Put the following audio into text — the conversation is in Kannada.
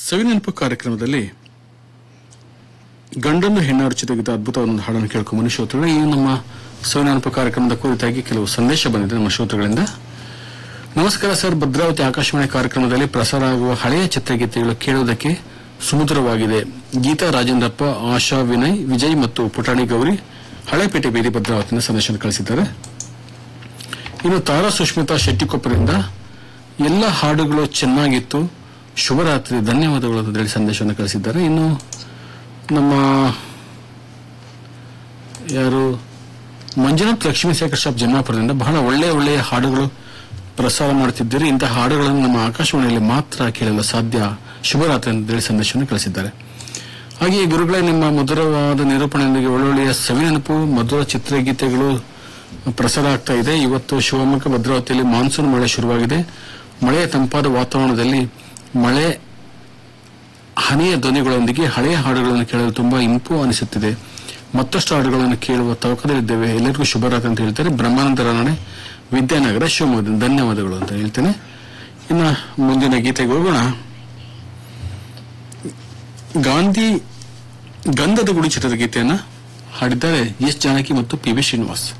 ಸವಿನೆನಪು ಕಾರ್ಯಕ್ರಮದಲ್ಲಿ ಗಂಡನ್ನು ಹೆಣ್ಣಾರು ಚಿತ್ರಗೀತ ಅದ್ಭುತವಾದ ಒಂದು ಹಾಡನ್ನು ಕೇಳ್ಕೊಂಡು ಶ್ರೋತೃಗಳು ಈ ನಮ್ಮ ಸವಿನೆನಪು ಕಾರ್ಯಕ್ರಮದ ಕುರಿತಾಗಿ ಕೆಲವು ಸಂದೇಶ ಬಂದಿದೆ ನಮ್ಮ ಶ್ರೋತೃಗಳಿಂದ ನಮಸ್ಕಾರ ಸರ್ ಭದ್ರಾವತಿ ಆಕಾಶವಾಣಿ ಕಾರ್ಯಕ್ರಮದಲ್ಲಿ ಪ್ರಸಾರ ಆಗುವ ಹಳೆಯ ಚಿತ್ರಗೀತೆಗಳು ಕೇಳುವುದಕ್ಕೆ ಸುಮಧುರವಾಗಿದೆ ಗೀತಾ ರಾಜೇಂದ್ರಪ್ಪ ಆಶಾ ವಿನಯ್ ವಿಜಯ್ ಮತ್ತು ಪುಟಾಣಿ ಗೌರಿ ಹಳೆಪೇಟೆ ಬೀದಿ ಭದ್ರಾವತಿನ ಸಂದೇಶ ಕಳಿಸಿದ್ದಾರೆ ಇನ್ನು ತಾರಾ ಸುಷ್ಮಿತಾ ಶೆಟ್ಟಿಕೊಪ್ಪರಿಂದ ಎಲ್ಲ ಹಾಡುಗಳು ಚೆನ್ನಾಗಿತ್ತು ಶುಭರಾತ್ರಿ ಧನ್ಯವಾದಗಳು ಅಂತ ಹೇಳಿ ಸಂದೇಶವನ್ನು ಕಳಿಸಿದ್ದಾರೆ ಇನ್ನು ನಮ್ಮ ಯಾರು ಮಂಜುನಾಥ್ ಲಕ್ಷ್ಮೀಶೇಖರ್ ಶಾಪ್ ಜನ್ನಾಪುರದಿಂದ ಬಹಳ ಒಳ್ಳೆಯ ಒಳ್ಳೆಯ ಹಾಡುಗಳು ಪ್ರಸಾರ ಮಾಡುತ್ತಿದ್ದೀರಿ ಇಂತಹ ಹಾಡುಗಳನ್ನು ನಮ್ಮ ಆಕಾಶವಾಣಿಯಲ್ಲಿ ಮಾತ್ರ ಕೇಳಲು ಸಾಧ್ಯ ಶುಭರಾತ್ರಿ ಅಂತ ಹೇಳಿ ಸಂದೇಶವನ್ನು ಕಳಿಸಿದ್ದಾರೆ ಹಾಗೆಯೇ ಗುರುಗಳೇ ನಿಮ್ಮ ಮಧುರವಾದ ನಿರೂಪಣೆಯೊಂದಿಗೆ ಒಳ್ಳೊಳ್ಳೆಯ ಸವಿನೆನಪು ಮಧುರ ಚಿತ್ರಗೀತೆಗಳು ಪ್ರಸಾರ ಆಗ್ತಾ ಇದೆ ಇವತ್ತು ಶಿವಮೊಗ್ಗ ಭದ್ರಾವತಿಯಲ್ಲಿ ಮಾನ್ಸೂನ್ ಮಳೆ ಶುರುವಾಗಿದೆ ಮಳೆಯ ತಂಪಾದ ವಾತಾವರಣದಲ್ಲಿ ಮಳೆ ಹನಿಯ ಧ್ವನಿಗಳೊಂದಿಗೆ ಹಳೆಯ ಹಾಡುಗಳನ್ನು ಕೇಳಲು ತುಂಬಾ ಇಂಪು ಅನಿಸುತ್ತಿದೆ ಮತ್ತಷ್ಟು ಹಾಡುಗಳನ್ನು ಕೇಳುವ ತವಕದಲ್ಲಿದ್ದೇವೆ ಎಲ್ಲರಿಗೂ ಶುಭರಾತ್ರಿ ಅಂತ ಹೇಳ್ತಾರೆ ಬ್ರಹ್ಮಾನಂದ ರಾಣೆ ವಿದ್ಯಾನಗರ ಶಿವಮೊಗ್ಗದಿಂದ ಧನ್ಯವಾದಗಳು ಅಂತ ಹೇಳ್ತೇನೆ ಇನ್ನು ಮುಂದಿನ ಗೀತೆಗೆ ಹೋಗೋಣ ಗಾಂಧಿ ಗಂಧದ ಗುಡಿ ಚಿತ್ರದ ಗೀತೆಯನ್ನ ಹಾಡಿದ್ದಾರೆ ಎಸ್ ಜಾನಕಿ ಮತ್ತು ಪಿ ವಿ ಶ್ರೀನಿವಾಸ್